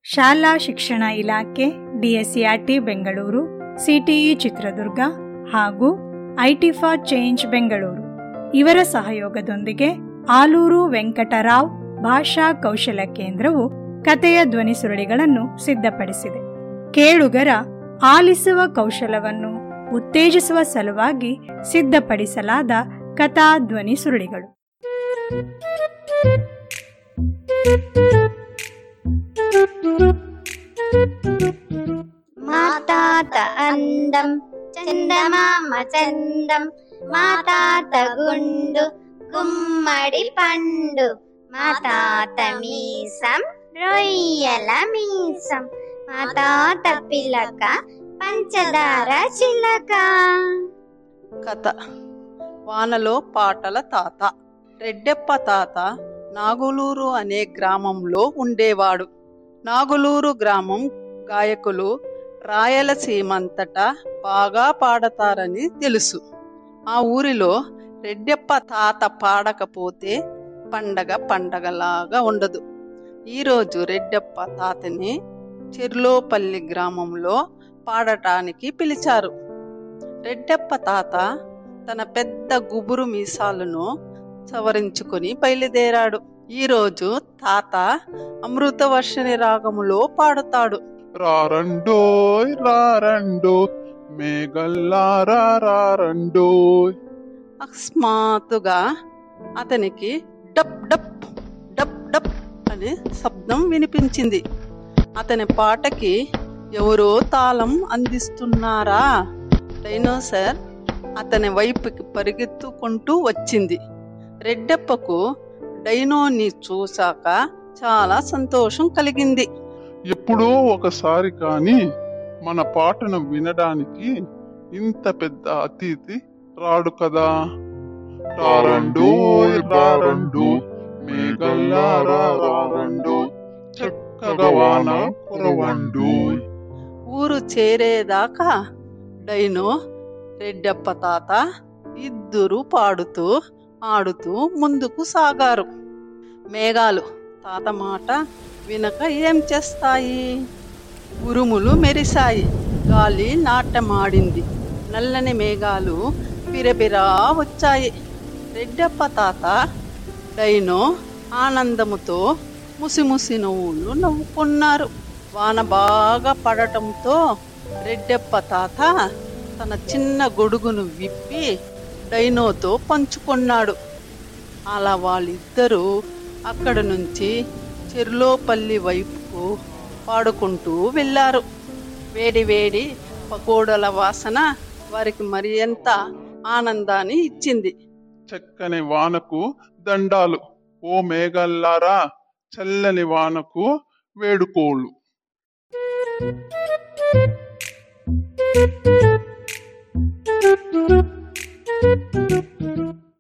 ಶಾಲಾ ಶಿಕ್ಷಣ ಇಲಾಖೆ ಡಿಎಸ್ಸಿಆರ್ಟಿ ಬೆಂಗಳೂರು ಸಿಟಿಇ ಚಿತ್ರದುರ್ಗ ಹಾಗೂ ಐಟಿ ಫಾರ್ ಚೇಂಜ್ ಬೆಂಗಳೂರು ಇವರ ಸಹಯೋಗದೊಂದಿಗೆ ಆಲೂರು ವೆಂಕಟರಾವ್ ಭಾಷಾ ಕೌಶಲ ಕೇಂದ್ರವು ಕಥೆಯ ಧ್ವನಿ ಸುರುಳಿಗಳನ್ನು ಸಿದ್ಧಪಡಿಸಿದೆ ಕೇಳುಗರ ಆಲಿಸುವ ಕೌಶಲವನ್ನು ಉತ್ತೇಜಿಸುವ ಸಲುವಾಗಿ ಸಿದ್ಧಪಡಿಸಲಾದ ಕಥಾ ಧ್ವನಿ ಸುರುಳಿಗಳು మా తాత అందం చందమామ చందం మా తాత గుండు గుమ్మడి పండు మా తాత మీసం రొయ్యల మీసం మా తాత పిలక పంచదార చిలక కథ వానలో పాటల తాత రెడ్డెప్ప తాత నాగులూరు అనే గ్రామంలో ఉండేవాడు నాగులూరు గ్రామం గాయకులు రాయలసీమంతటా బాగా పాడతారని తెలుసు ఆ ఊరిలో రెడ్డెప్ప తాత పాడకపోతే పండగ పండగలాగా ఉండదు ఈరోజు రెడ్డెప్ప తాతని చెర్లోపల్లి గ్రామంలో పాడటానికి పిలిచారు రెడ్డెప్ప తాత తన పెద్ద గుబురు మీసాలను సవరించుకుని బయలుదేరాడు ఈరోజు తాత అమృతవర్షిణి రాగములో పాడుతాడు రారండోయ్ రారండో మేఘల్లారా రారండోయ్ అకస్మాత్తుగా అతనికి డప్ డప్ డప్ డప్ అనే శబ్దం వినిపించింది అతని పాటకి ఎవరో తాళం అందిస్తున్నారా డైనోసర్ అతని వైపుకి పరిగెత్తుకుంటూ వచ్చింది రెడ్డప్పకు డైనోని చూశాక చాలా సంతోషం కలిగింది ఎప్పుడో ఒకసారి కాని మన పాటను వినడానికి ఇంత పెద్ద అతిథి రాడు కదా రారండోయ్ రారండు మేఘల్లారా రారండు చక్కగా వాన కురవండోయ్ ఊరు చేరేదాకా డైనో రెడ్డప్ప తాత ఇద్దరు పాడుతూ ఆడుతూ ముందుకు సాగారు మేఘాలు తాత మాట వినక ఏం చేస్తాయి ఉరుములు మెరిశాయి గాలి నాట్యమాడింది నల్లని మేఘాలు బిరబిరా వచ్చాయి రెడ్డప్ప తాత డైనో ఆనందముతో ముసిముసి నవ్వులు నవ్వుకున్నారు వాన బాగా పడటంతో రెడ్డప్ప తాత తన చిన్న గొడుగును విప్పి డైనోతో పంచుకున్నాడు అలా వాళ్ళిద్దరూ అక్కడి నుంచి చెర్లోపల్లి వైపుకు పాడుకుంటూ వెళ్ళారు వేడి వేడి పకోడల వాసన వారికి మరి ఎంత ఆనందాన్ని ఇచ్చింది చక్కని వానకు దండాలు ఓ మేఘల్లారా చల్లని వానకు వేడుకోళ్ళు Thank you.